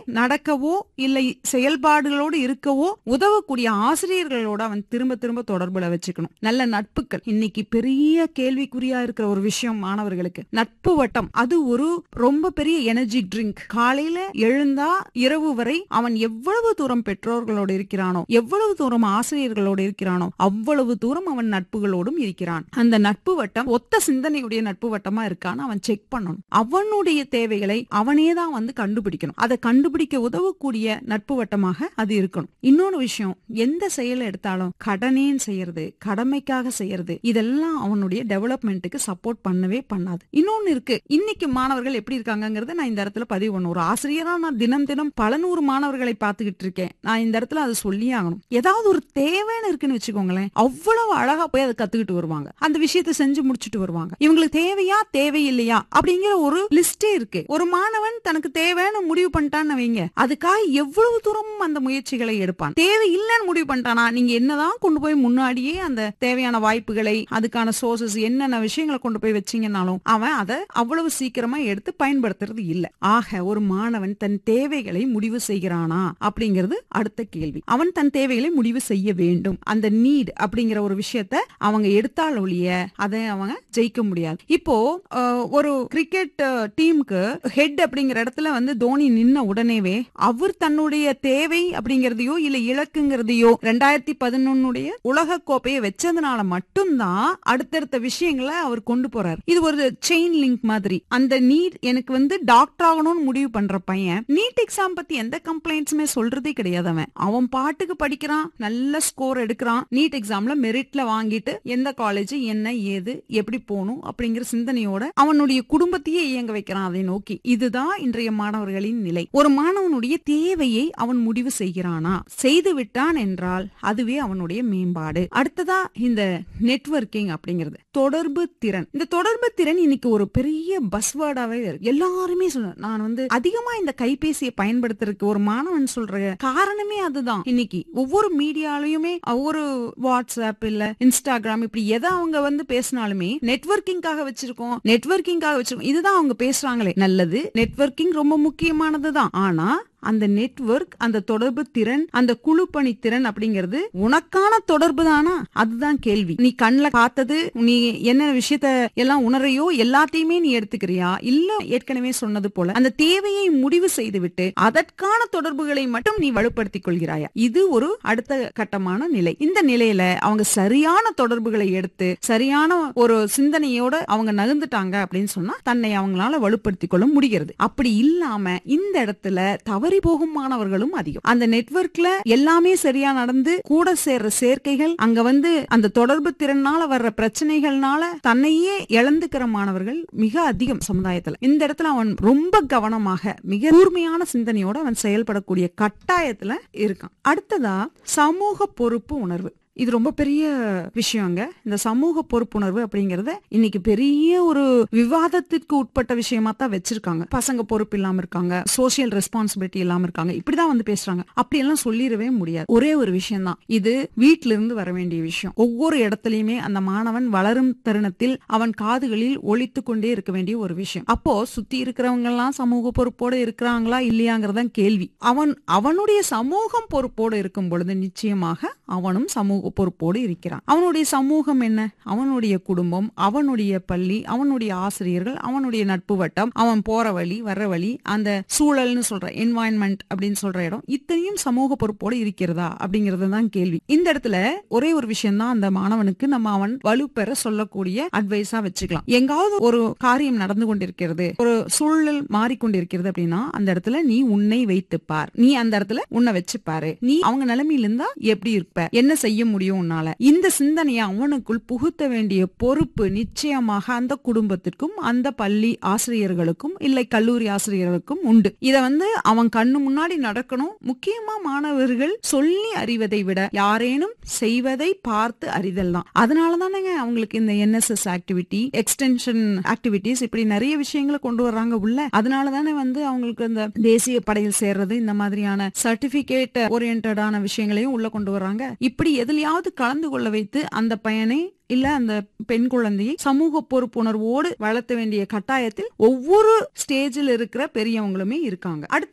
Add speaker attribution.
Speaker 1: நடக்கவோ இல்லை செயல்பாடுகளோடு இருக்கவோ உதவக்கூடிய ஆசிரியர்களோட அவன் திரும்ப திரும்ப தொடர்புல வச்சுக்கணும் நல்ல நட்புகள் இன்னைக்கு பெரிய கேள்விக்குறியா இருக்கிற ஒரு விஷயம் மாணவர்களுக்கு நட்பு வட்டம் அது ஒரு ரொம்ப பெரிய எனர்ஜி ட்ரிங்க் காலையில எழுந்தா இரவு வரை அவன் எவ்வளவு தூரம் பெற்றோர்களோடு இருக்கிறானோ எவ்வளவு தூரம் ஆசிரியர்களோடு இருக்கிறானோ அவ்வளவு தூரம் அவன் நட்புகளோடும் இருக்கிறான் அந்த நட்பு வட்டம் ஒத்த சிந்தனையுடைய நட்பு வட்டமா இருக்கான்னு அவன் செக் பண்ணணும் அவனுடைய தேவைகளை அவனே தான் வந்து கண்டுபிடிக்கணும் அதை கண்டுபிடிக்க உதவக்கூடிய நட்பு வட்டமாக அது இருக்கணும் இன்னொரு விஷயம் எந்த செயலை எடுத்தாலும் கடனேன்னு செய்யறது கடமைக்காக செய்யறது இதெல்லாம் அவனுடைய டெவலப்மெண்ட்டுக்கு சப்போர்ட் பண்ணவே பண்ணாது இன்னொன்னு இருக்கு இன்னைக்கு மாணவர்கள் எப்படி இருக்காங்கங்கறத நான் இந்த இடத்துல பதிவு பண்ணும் ஒரு ஆசிரியரா நான் தினம் தினம் பல நூறு மாணவர்களை பார்த்துக்கிட்டு இருக்கேன் நான் இந்த இடத்துல அதை சொல்லி ஆகணும் ஏதாவது ஒரு தேவைன்னு இருக்குன்னு வச்சுக்கோங்களேன் அவ்வளவு அழகா போய் அதை கத்துக்கிட்டு வருவாங்க அந்த விஷயத்தை செஞ்சு முடிச்சுட்டு வருவாங்க இவங்களுக்கு தேவையா தேவையில்லையா அப்படிங்கிற ஒரு லிஸ்டே இருக்கு ஒரு மாணவன் தனக்கு தேவைன்னு முடிவு பண்ணிட்டான்னு வைங்க அதுக்காக எவ்வளவு தூரம் அந்த முயற்சிகளை எடுப்பான் தேவை இல்லைன்னு முடிவு பண்ணிட்டானா நீங்க என்னதான் கொண்டு போய் முன்னாடியே அந்த தேவையான வாய்ப்புகளை அதுக்கான சோர்சஸ் என்னென்ன விஷயங்களை கொண்டு போய் வச்சீங்கன்னாலும் அவன் அதை அவ்வளவு சீக்கிரமா எடுத்து பயன்படுத்துறது இல்ல ஆக ஒரு மாணவன் தன் தேவைகளை முடிவு செய்கிறானா அப்படிங்கிறது அடுத்த கேள்வி அவன் தன் தேவைகளை முடிவு செய்ய வேண்டும் அந்த நீட் அப்படிங்கிற ஒரு விஷயத்த அவங்க எடுத்தால் ஒழிய அதை அவங்க ஜெயிக்க முடியாது இப்போ அஹ், ஒரு கிரிக்கெட் டீமுக்கு ஹெட் அப்படிங்கிற இடத்துல வந்து தோனி நின்ன உடனேவே அவர் தன்னுடைய தேவை அப்படிங்கறதையோ இல்ல இலக்குங்கிறதையோ ரெண்டாயிரத்தி பதினொன்னுடைய உலக கோப்பையை வச்சதுனால மட்டும்தான் அடுத்தடுத்த விஷயங்களை அவர் கொண்டு போறாரு இது ஒரு செயின் லிங்க் மாதிரி அந்த நீட் எனக்கு வந்து டாக்டர் ஆகணும்னு முடிவு பண்ற பையன் நீட் எக்ஸாம் பத்தி எந்த கம்ப்ளைண்ட்ஸுமே சொல்றதே கிடையாது அவன் அவன் பாட்டுக்கு படிக்கிறான் நல்ல ஸ்கோர் எடுக்கிறான் நீட் எக்ஸாம்ல மெரிட்ல வாங்கிட்டு எந்த காலேஜ் என்ன ஏது எப்படி போகணும் அப்படிங்கிற சிந்தனையோட அவனுடைய குடும்பத்தையே இயங்க வைக்கிறான் அதை நோக்கி இதுதான் இன்றைய மாணவர்களின் நிலை ஒரு மாணவனுடைய தேவையை அவன் முடிவு செய்கிறானா செய்து விட்டான் என்றால் அதுவே அவனுடைய மேம்பாடு அடுத்ததா இந்த நெட்வொர்க்கிங் அப்படிங்கிறது தொடர்பு திறன் இந்த தொடர்பு திறன் இன்னைக்கு ஒரு பெரிய பஸ்வேர்டாவே இருக்கு எல்லாருமே சொல்ல நான் வந்து அதிகமா இந்த கைபேசியை பயன்படுத்துறதுக்கு ஒரு மாணவன் சொல்ற காரணமே அதுதான் இன்னைக்கு ஒவ்வொரு மீடியாலயுமே ஒவ்வொரு வாட்ஸ்அப் இல்ல இன்ஸ்டாகிராம் இப்படி எதை அவங்க வந்து பேசினாலுமே நெட்வொர்க்கிங்காக வச்சிருக்கோம் நெட்வொர்க்கிங்காக வச்சிருக்கோம் இதுதான் அவங்க பேசுறாங்களே நல்லது நெட்வொர்க்கிங் ரொம்ப முக்கியமானதுதான் ஆனா அந்த நெட்வொர்க் அந்த தொடர்பு திறன் அந்த குழு பணி திறன் அப்படிங்கிறது உனக்கான தொடர்பு தானா அதுதான் கேள்வி நீ கண்ணுல பார்த்தது நீ என்ன விஷயத்த எல்லாம் உணரையோ எல்லாத்தையுமே நீ எடுத்துக்கிறியா இல்ல ஏற்கனவே சொன்னது போல அந்த தேவையை முடிவு செய்து விட்டு அதற்கான தொடர்புகளை மட்டும் நீ வலுப்படுத்திக் கொள்கிறாயா இது ஒரு அடுத்த கட்டமான நிலை இந்த நிலையில அவங்க சரியான தொடர்புகளை எடுத்து சரியான ஒரு சிந்தனையோட அவங்க நகர்ந்துட்டாங்க அப்படின்னு சொன்னா தன்னை அவங்களால வலுப்படுத்திக் கொள்ள முடிகிறது அப்படி இல்லாம இந்த இடத்துல தவறி போகும் மாணவர்களும் அதிகம் அந்த நெட்வொர்க்ல எல்லாமே சரியா நடந்து கூட சேர்ற சேர்க்கைகள் அங்க வந்து அந்த தொடர்பு திறனால வர்ற பிரச்சனைகள்னால தன்னையே இழந்துக்கிற மாணவர்கள் மிக அதிகம் சமுதாயத்துல இந்த இடத்துல அவன் ரொம்ப கவனமாக மிக கூர்மையான சிந்தனையோட அவன் செயல்படக்கூடிய கட்டாயத்துல இருக்கான் அடுத்ததா சமூக பொறுப்பு உணர்வு இது ரொம்ப பெரிய விஷயங்க இந்த சமூக பொறுப்புணர்வு அப்படிங்கறத இன்னைக்கு பெரிய ஒரு விவாதத்திற்கு உட்பட்ட விஷயமா தான் வச்சிருக்காங்க பசங்க பொறுப்பு இல்லாம இருக்காங்க சோசியல் ரெஸ்பான்சிபிலிட்டி இல்லாம இருக்காங்க இப்படிதான் வந்து பேசுறாங்க அப்படி எல்லாம் சொல்லிடவே முடியாது ஒரே ஒரு விஷயம் தான் இது வீட்ல இருந்து வர வேண்டிய விஷயம் ஒவ்வொரு இடத்துலயுமே அந்த மாணவன் வளரும் தருணத்தில் அவன் காதுகளில் ஒழித்து கொண்டே இருக்க வேண்டிய ஒரு விஷயம் அப்போ சுத்தி இருக்கிறவங்க எல்லாம் சமூக பொறுப்போடு இருக்கிறாங்களா இல்லையாங்கிறதான் கேள்வி அவன் அவனுடைய சமூகம் பொறுப்போடு இருக்கும் பொழுது நிச்சயமாக அவனும் சமூக பொறுப்போடு இருக்கிறான் அவனுடைய சமூகம் என்ன அவனுடைய குடும்பம் அவனுடைய பள்ளி அவனுடைய ஆசிரியர்கள் அவனுடைய நட்பு வட்டம் அவன் போற வழி வர்ற வழி அந்த சூழல்னு சொல்ற என்வாயன்மெண்ட் அப்படின்னு சொல்ற இடம் இத்தனையும் சமூக பொறுப்போடு இருக்கிறதா அப்படிங்கறது தான் கேள்வி இந்த இடத்துல ஒரே ஒரு விஷயம் தான் அந்த மாணவனுக்கு நம்ம அவன் வலுப்பெற சொல்லக்கூடிய அட்வைஸா வச்சுக்கலாம் எங்காவது ஒரு காரியம் நடந்து கொண்டிருக்கிறது ஒரு சூழல் மாறிக்கொண்டிருக்கிறது அப்படின்னா அந்த இடத்துல நீ உன்னை வைத்து பார் நீ அந்த இடத்துல உன்னை வச்சு பாரு நீ அவங்க நிலைமையில இருந்தா எப்படி இருப்ப என்ன செய்ய முடியும் உன்னால இந்த சிந்தனையை அவனுக்குள் புகுத்த வேண்டிய பொறுப்பு நிச்சயமாக அந்த குடும்பத்திற்கும் அந்த பள்ளி ஆசிரியர்களுக்கும் இல்லை கல்லூரி ஆசிரியர்களுக்கும் உண்டு இத வந்து அவன் கண்ணு முன்னாடி நடக்கணும் முக்கியமா மாணவர்கள் சொல்லி அறிவதை விட யாரேனும் செய்வதை பார்த்து அறிதல் தான் அதனால தானேங்க அவங்களுக்கு இந்த என்எஸ்எஸ் ஆக்டிவிட்டி எக்ஸ்டென்ஷன் ஆக்டிவிட்டிஸ் இப்படி நிறைய விஷயங்களை கொண்டு வர்றாங்க உள்ள அதனால தானே வந்து அவங்களுக்கு இந்த தேசிய படையில் சேர்றது இந்த மாதிரியான சர்டிபிகேட் ஓரியன்டான விஷயங்களையும் உள்ள கொண்டு வர்றாங்க இப்படி எதுலயாவது கலந்து கொள்ள வைத்து அந்த பையனை இல்ல அந்த பெண் குழந்தையை சமூக பொறுப்புணர்வோடு வளர்த்த வேண்டிய கட்டாயத்தில் ஒவ்வொரு ஸ்டேஜில் இருக்கிற பெரியவங்களுமே இருக்காங்க அடுத்து